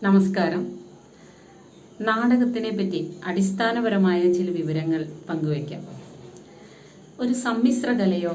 നമസ്കാരം നാടകത്തിനെ പറ്റി അടിസ്ഥാനപരമായ ചില വിവരങ്ങൾ പങ്കുവയ്ക്കാം ഒരു സമ്മിശ്ര കലയോ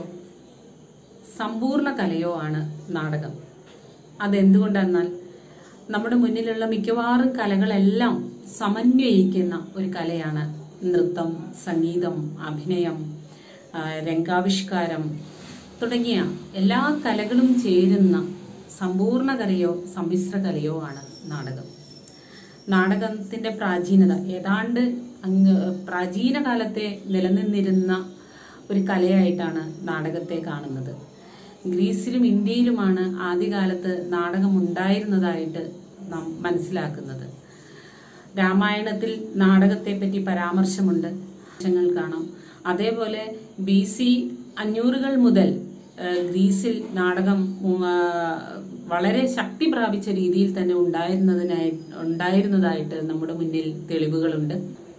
സമ്പൂർണ്ണ കലയോ ആണ് നാടകം അതെന്തുകൊണ്ടെന്നാൽ നമ്മുടെ മുന്നിലുള്ള മിക്കവാറും കലകളെല്ലാം സമന്വയിക്കുന്ന ഒരു കലയാണ് നൃത്തം സംഗീതം അഭിനയം ആ, രംഗാവിഷ്കാരം തുടങ്ങിയ എല്ലാ കലകളും ചേരുന്ന സമ്പൂർണ്ണ കലയോ സമ്മിശ്ര കലയോ ആണ് നാടകം നാടകത്തിന്റെ പ്രാചീനത ഏതാണ്ട് അങ്ങ് പ്രാചീന കാലത്തെ നിലനിന്നിരുന്ന ഒരു കലയായിട്ടാണ് നാടകത്തെ കാണുന്നത് ഗ്രീസിലും ഇന്ത്യയിലുമാണ് ആദ്യകാലത്ത് നാടകം ഉണ്ടായിരുന്നതായിട്ട് നാം മനസ്സിലാക്കുന്നത് രാമായണത്തിൽ നാടകത്തെ പറ്റി പരാമർശമുണ്ട് വശങ്ങൾ കാണാം അതേപോലെ ബി സി അഞ്ഞൂറുകൾ മുതൽ ആ, ഗ്രീസിൽ നാടകം ഉം, ആ, വളരെ ശക്തി പ്രാപിച്ച രീതിയിൽ തന്നെ ഉണ്ടായിരുന്നതിനായി ഉണ്ടായിരുന്നതായിട്ട് നമ്മുടെ മുന്നിൽ തെളിവുകളുണ്ട്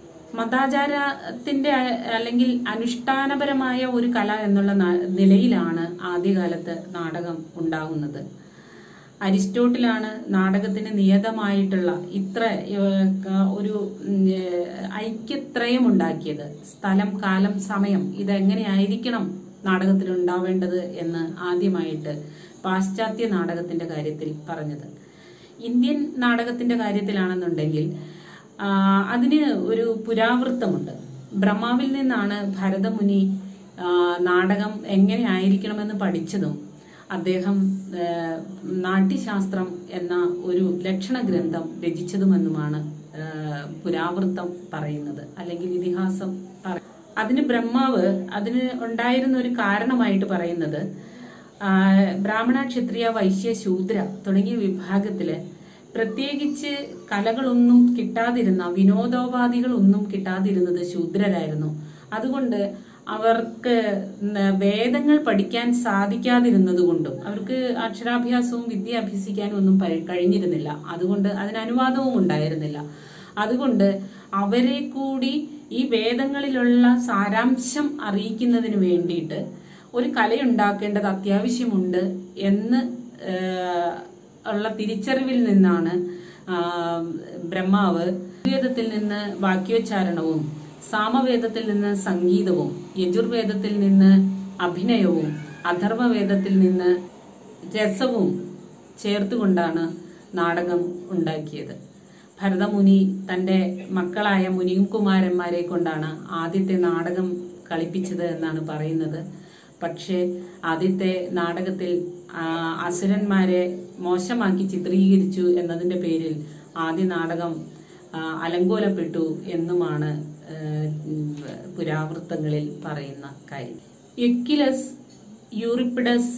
മതാചാരത്തിന്റെ അ- അല്ലെങ്കിൽ അനുഷ്ഠാനപരമായ ഒരു കല എന്നുള്ള ന- നിലയിലാണ് ആദ്യകാലത്ത് നാടകം ഉണ്ടാകുന്നത് അരിസ്റ്റോട്ടിലാണ് നാടകത്തിന് നിയതമായിട്ടുള്ള ഇത്ര ഏഹ്, ക- ഒരു ഉം, ഏഹ്, ഐക്യത്രയം ഉണ്ടാക്കിയത് സ്ഥലം കാലം സമയം ഇതെങ്ങനെയായിരിക്കണം നാടകത്തിൽ ഉണ്ടാവേണ്ടത് എന്ന് ആദ്യമായിട്ട് പാശ്ചാത്യ നാടകത്തിന്റെ കാര്യത്തിൽ പറഞ്ഞത് ഇന്ത്യൻ നാടകത്തിന്റെ കാര്യത്തിലാണെന്നുണ്ടെങ്കിൽ ആ, അതിന് ഒരു പുരാവൃത്തമുണ്ട് ബ്രഹ്മാവിൽ നിന്നാണ് ഭരതമുനി ആ, നാടകം എങ്ങനെ ആയിരിക്കണമെന്ന് പഠിച്ചതും അദ്ദേഹം ആ, നാട്യശാസ്ത്രം എന്ന ഒരു ലക്ഷണ ഗ്രന്ഥം രചിച്ചതുമെന്നുമാണ് ആ, പുരാവൃത്തം പറയുന്നത് അല്ലെങ്കിൽ ഇതിഹാസം പറ അതിന് ബ്രഹ്മാവ് അതിന് ഉണ്ടായിരുന്ന ഒരു കാരണമായിട്ട് പറയുന്നത് ആ, ബ്രാഹ്മണ ക്ഷത്രിയ വൈശ്യ ശൂദ്ര തുടങ്ങിയ വിഭാഗത്തില് പ്രത്യേകിച്ച് കലകളൊന്നും കിട്ടാതിരുന്ന വിനോദോപാധികളൊന്നും കിട്ടാതിരുന്നത് ശൂദ്രരായിരുന്നു അതുകൊണ്ട് അവർക്ക് ന- വേദങ്ങൾ പഠിക്കാൻ സാധിക്കാതിരുന്നത് കൊണ്ടും അവർക്ക് അക്ഷരാഭ്യാസവും വിദ്യ അഭ്യസിക്കാനും ഒന്നും പ- കഴിഞ്ഞിരുന്നില്ല അതുകൊണ്ട് അതിന് അനുവാദവും ഉണ്ടായിരുന്നില്ല അതുകൊണ്ട് അവരെ കൂടി ഈ വേദങ്ങളിലുള്ള സാരാംശം അറിയിക്കുന്നതിന് വേണ്ടിയിട്ട് ഒരു കലയുണ്ടാക്കേണ്ടത് അത്യാവശ്യമുണ്ട് എന്ന് ഏഹ്, ഉള്ള തിരിച്ചറിവിൽ നിന്നാണ് ആ, ബ്രഹ്മാവ് വേദത്തിൽ നിന്ന് വാക്യോച്ചാരണവും സാമവേദത്തിൽ നിന്ന് സംഗീതവും യജുർവേദത്തിൽ നിന്ന് അഭിനയവും അഥർവവേദത്തിൽ നിന്ന് രസവും ചേർത്തുകൊണ്ടാണ് നാടകം ഉണ്ടാക്കിയത് ഭരതമുനി തന്റെ മക്കളായ മുനികുമാരന്മാരെ കൊണ്ടാണ് ആദ്യത്തെ നാടകം കളിപ്പിച്ചത് എന്നാണ് പറയുന്നത് പക്ഷേ ആദ്യത്തെ നാടകത്തിൽ ആ, അസുരന്മാരെ മോശമാക്കി ചിത്രീകരിച്ചു എന്നതിന്റെ പേരിൽ ആദ്യ നാടകം ആ, അലങ്കോലപ്പെട്ടു എന്നുമാണ് ആ, ഉം, പുരാവൃത്തങ്ങളിൽ പറയുന്ന കാര്യം യുക്കിലസ് യൂറിപ്പിഡസ്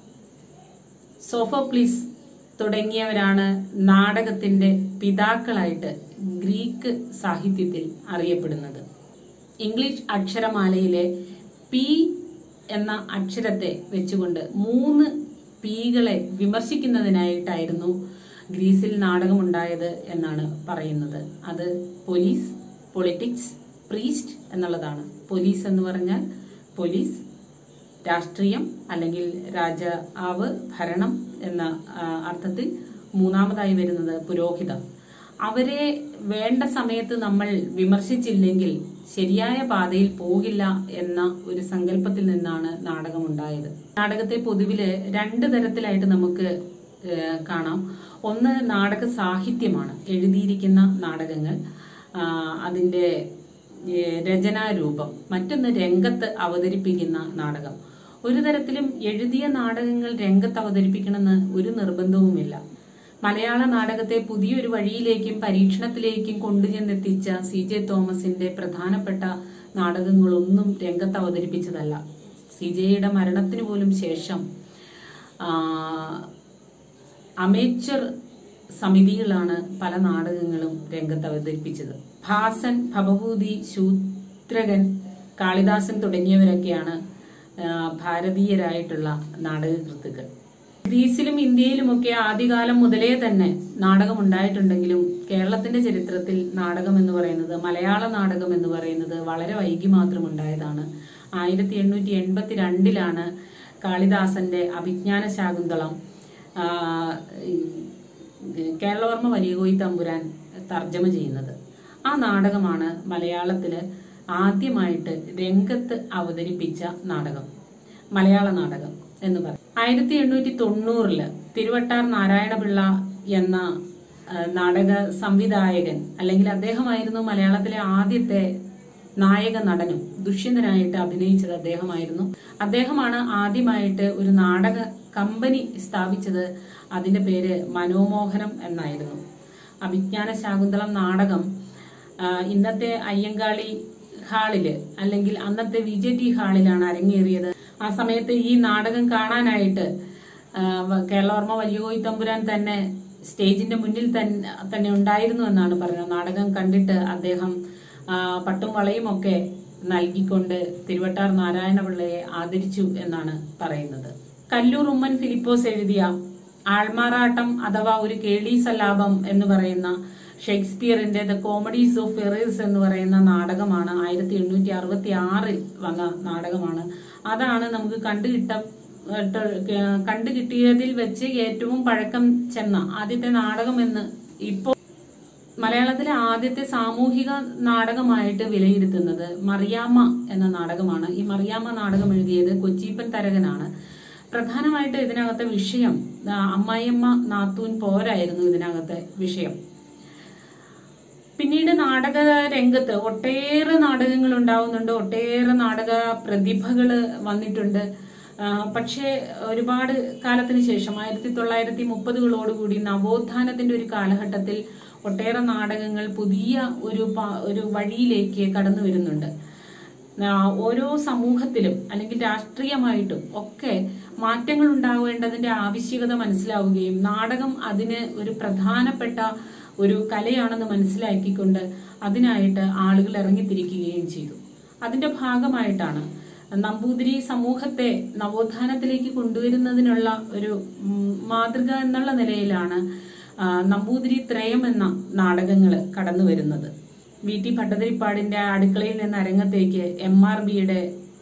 സോഫോക്ലിസ് തുടങ്ങിയവരാണ് നാടകത്തിന്റെ പിതാക്കളായിട്ട് ഗ്രീക്ക് സാഹിത്യത്തിൽ അറിയപ്പെടുന്നത് ഇംഗ്ലീഷ് അക്ഷരമാലയിലെ പി എന്ന അക്ഷരത്തെ വെച്ചുകൊണ്ട് മൂന്ന് പീകളെ വിമർശിക്കുന്നതിനായിട്ടായിരുന്നു ഗ്രീസിൽ നാടകമുണ്ടായത് എന്നാണ് പറയുന്നത് അത് പോലീസ് പൊളിറ്റിക്സ് പ്രീസ്റ്റ് എന്നുള്ളതാണ് പോലീസ് എന്ന് പറഞ്ഞാൽ പോലീസ് രാഷ്ട്രീയം അല്ലെങ്കിൽ രാജാവ് ഭരണം എന്ന ആ, അർത്ഥത്തിൽ മൂന്നാമതായി വരുന്നത് പുരോഹിതം അവരെ വേണ്ട സമയത്ത് നമ്മൾ വിമർശിച്ചില്ലെങ്കിൽ ശരിയായ പാതയിൽ പോകില്ല എന്ന ഒരു സങ്കല്പത്തിൽ നിന്നാണ് നാടകം ഉണ്ടായത് നാടകത്തെ പൊതുവില് രണ്ട് തരത്തിലായിട്ട് നമുക്ക് ഏഹ്, കാണാം ഒന്ന് നാടക സാഹിത്യമാണ് എഴുതിയിരിക്കുന്ന നാടകങ്ങൾ ആ, അതിന്റെ ഏഹ്, രചനാരൂപം മറ്റൊന്ന് രംഗത്ത് അവതരിപ്പിക്കുന്ന നാടകം ഒരു തരത്തിലും എഴുതിയ നാടകങ്ങൾ രംഗത്ത് അവതരിപ്പിക്കണമെന്ന് ഒരു നിർബന്ധവുമില്ല മലയാള നാടകത്തെ പുതിയൊരു വഴിയിലേക്കും പരീക്ഷണത്തിലേക്കും കൊണ്ടുചെന്നെത്തിച്ച സി ജെ തോമസിന്റെ പ്രധാനപ്പെട്ട നാടകങ്ങളൊന്നും രംഗത്ത് അവതരിപ്പിച്ചതല്ല സി ജെയുടെ മരണത്തിന് പോലും ശേഷം ആ, അമേച്ചർ സമിതികളാണ് പല നാടകങ്ങളും രംഗത്ത് അവതരിപ്പിച്ചത് ഭാസൻ ഭവഭൂതി ശൂദ്രകൻ കാളിദാസൻ തുടങ്ങിയവരൊക്കെയാണ് ആ, ഭാരതീയരായിട്ടുള്ള നാടകകൃത്തുക്കൾ ഗ്രീസിലും ഇന്ത്യയിലുമൊക്കെ ആദ്യകാലം മുതലേ തന്നെ നാടകം ഉണ്ടായിട്ടുണ്ടെങ്കിലും കേരളത്തിന്റെ ചരിത്രത്തിൽ നാടകം എന്ന് പറയുന്നത് മലയാള നാടകം എന്ന് പറയുന്നത് വളരെ വൈകി മാത്രം ഉണ്ടായതാണ് ആയിരത്തി എണ്ണൂറ്റി എൺപത്തി രണ്ടിലാണ് കാളിദാസന്റെ അഭിജ്ഞാന ശാകുന്തളം ആ, ഈ കേരളവർമ്മ വലിയകോയി തമ്പുരാൻ തർജ്ജമ ചെയ്യുന്നത് ആ നാടകമാണ് മലയാളത്തില് ആദ്യമായിട്ട് രംഗത്ത് അവതരിപ്പിച്ച നാടകം മലയാള നാടകം എന്ന് പറയും ആയിരത്തി എണ്ണൂറ്റി തൊണ്ണൂറില് തിരുവട്ടാർ നാരായണപിള്ള എന്ന ആ, നാടക സംവിധായകൻ അല്ലെങ്കിൽ അദ്ദേഹമായിരുന്നു മലയാളത്തിലെ ആദ്യത്തെ നായക നടനും ദുഷ്യന്തനായിട്ട് അഭിനയിച്ചത് അദ്ദേഹമായിരുന്നു അദ്ദേഹമാണ് ആദ്യമായിട്ട് ഒരു നാടക കമ്പനി സ്ഥാപിച്ചത് അതിന്റെ പേര് മനോമോഹനം എന്നായിരുന്നു അഭിജ്ഞാന ശാകുന്തളം നാടകം ആ, ഇന്നത്തെ അയ്യങ്കാളി ഹാളില് അല്ലെങ്കിൽ അന്നത്തെ വി ജെ ടി ഹാളിലാണ് അരങ്ങേറിയത് ആ സമയത്ത് ഈ നാടകം കാണാനായിട്ട് ആ, വ- കേരളവർമ്മ വലിയകോയി തമ്പുരാൻ തന്നെ സ്റ്റേജിന്റെ മുന്നിൽ തന്നെ തന്നെ ഉണ്ടായിരുന്നു എന്നാണ് പറയുന്നത് നാടകം കണ്ടിട്ട് അദ്ദേഹം ആ, പട്ടും വളയും ഒക്കെ നൽകിക്കൊണ്ട് തിരുവട്ടാർ നാരായണപിള്ളയെ ആദരിച്ചു എന്നാണ് പറയുന്നത് കല്ലൂർ ഉമ്മൻ ഫിലിപ്പോസ് എഴുതിയ ആൾമാറാട്ടം അഥവാ ഒരു കേളി സല്ലാപം എന്ന് പറയുന്ന ഷേക്സ്പിയറിന്റെ ദ കോമഡീസ് ഓഫ് ഫെറേഴ്സ് എന്ന് പറയുന്ന നാടകമാണ് ആയിരത്തി എണ്ണൂറ്റി അറുപത്തി ആറിൽ വന്ന നാടകമാണ് അതാണ് നമുക്ക് കണ്ടുകിട്ട ഏഹ് കണ്ടുകിട്ടിയതിൽ വെച്ച് ഏറ്റവും പഴക്കം ചെന്ന ആദ്യത്തെ നാടകം എന്ന് ഇപ്പോ മലയാളത്തിലെ ആദ്യത്തെ സാമൂഹിക നാടകമായിട്ട് വിലയിരുത്തുന്നത് മറിയാമ്മ എന്ന നാടകമാണ് ഈ മറിയാമ്മ നാടകം എഴുതിയത് കൊച്ചീപ്പൻ തരകനാണ് പ്രധാനമായിട്ട് ഇതിനകത്തെ വിഷയം ആ, അമ്മായിയമ്മ നാത്തൂൻ പോരായിരുന്നു ഇതിനകത്തെ വിഷയം പിന്നീട് നാടക രംഗത്ത് ഒട്ടേറെ നാടകങ്ങൾ ഉണ്ടാവുന്നുണ്ട് ഒട്ടേറെ നാടക പ്രതിഭകൾ വന്നിട്ടുണ്ട് ആ, പക്ഷേ ഒരുപാട് കാലത്തിന് ശേഷം ആയിരത്തി തൊള്ളായിരത്തി മുപ്പതുകളോടുകൂടി നവോത്ഥാനത്തിന്റെ ഒരു കാലഘട്ടത്തിൽ ഒട്ടേറെ നാടകങ്ങൾ പുതിയ ഒരു പ- ഒരു വഴിയിലേക്ക് കടന്നു വരുന്നുണ്ട് ആ, ഓരോ സമൂഹത്തിലും അല്ലെങ്കിൽ രാഷ്ട്രീയമായിട്ടും ഒക്കെ മാറ്റങ്ങൾ ഉണ്ടാവേണ്ടതിന്റെ ആവശ്യകത മനസ്സിലാവുകയും നാടകം അതിന് ഒരു പ്രധാനപ്പെട്ട ഒരു കലയാണെന്ന് മനസ്സിലാക്കിക്കൊണ്ട് അതിനായിട്ട് ആളുകൾ ഇറങ്ങിത്തിരിക്കുകയും ചെയ്തു അതിന്റെ ഭാഗമായിട്ടാണ് നമ്പൂതിരി സമൂഹത്തെ നവോത്ഥാനത്തിലേക്ക് കൊണ്ടുവരുന്നതിനുള്ള ഒരു ഉം, മാതൃക എന്നുള്ള നിലയിലാണ് ആ, നമ്പൂതിരി ത്രയം എന്ന നാടകങ്ങൾ കടന്നു വരുന്നത് വി ടി ഭട്ടതിരിപ്പാടിന്റെ അടുക്കളയിൽ നിന്ന് അരങ്ങത്തേക്ക് എം ആർ ബിയുടെ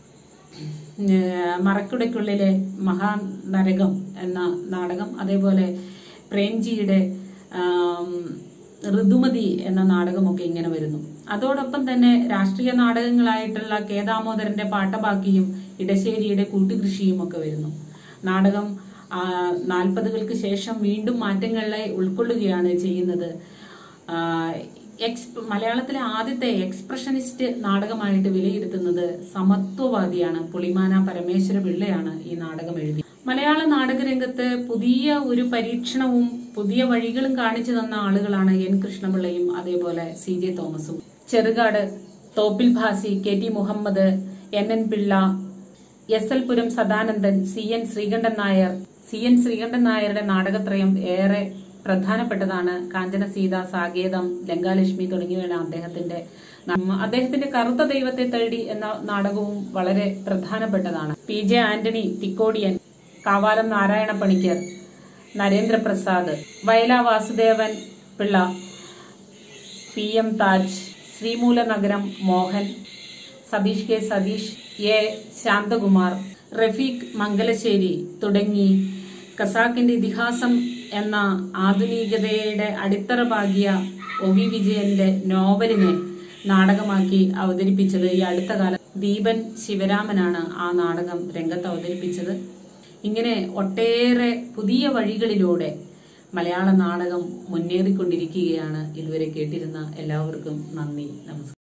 മറക്കുടയ്ക്കുള്ളിലെ മഹാനരകം എന്ന നാടകം അതേപോലെ പ്രേംജിയുടെ ആം, ഋതുമതി എന്ന നാടകമൊക്കെ ഇങ്ങനെ വരുന്നു അതോടൊപ്പം തന്നെ രാഷ്ട്രീയ നാടകങ്ങളായിട്ടുള്ള കെ ദാമോദരന്റെ പാട്ടബാക്കിയും ഇടശ്ശേരിയുടെ കൂട്ടുകൃഷിയും ഒക്കെ വരുന്നു നാടകം നാൽപ്പതുകൾക്ക് ശേഷം വീണ്ടും മാറ്റങ്ങളെ ഉൾക്കൊള്ളുകയാണ് ചെയ്യുന്നത് ആ, എക്സ് മലയാളത്തിലെ ആദ്യത്തെ എക്സ്പ്രഷനിസ്റ്റ് നാടകമായിട്ട് വിലയിരുത്തുന്നത് സമത്വവാദിയാണ് പുളിമാന പരമേശ്വര പിള്ളയാണ് ഈ നാടകം എഴുതി മലയാള നാടകരംഗത്ത് പുതിയ ഒരു പരീക്ഷണവും പുതിയ വഴികളും കാണിച്ചു തന്ന ആളുകളാണ് എൻ കൃഷ്ണപിള്ളയും അതേപോലെ സി ജെ തോമസും Cherukad Thoppil Bhasi K T Muhammad N N Pillai S L Puram Sadanandan C N Sreekantan Nair C N Sreekantan നായരുടെ നാടകത്രയം ഏറെ പ്രധാനപ്പെട്ടതാണ് കാഞ്ചന സീത സാകേതം ലങ്കാലക്ഷ്മി തുടങ്ങിയവയാണ് അദ്ദേഹത്തിന്റെ ന- അദ്ദേഹത്തിന്റെ കറുത്ത ദൈവത്തെ തേടി എന്ന നാടകവും വളരെ പ്രധാനപ്പെട്ടതാണ് P J Antony Thikkodiyan Kavalam Narayana Panicker Narendraprasad Vayala Vasudevan Pillai P M Taj Sreemoolanagaram Mohan Satheesh K Satheesh A Santhakumar Rafeeq Mangalassery തുടങ്ങി ഖസാക്കിന്റെ ഇതിഹാസം എന്ന ആധുനികതയുടെ അടിത്തറ പാകിയ ഒ വി വിജയന്റെ നോവലിനെ നാടകമാക്കി അവതരിപ്പിച്ചത് ഈ അടുത്ത കാലം ദീപൻ ശിവരാമനാണ് ആ നാടകം രംഗത്ത് അവതരിപ്പിച്ചത് ഇങ്ങനെ ഒട്ടേറെ പുതിയ വഴികളിലൂടെ മലയാള നാടകം മുന്നേറിക്കൊണ്ടിരിക്കുകയാണ് ഇതുവരെ കേട്ടിരുന്ന എല്ലാവർക്കും നന്ദി നമസ്കാരം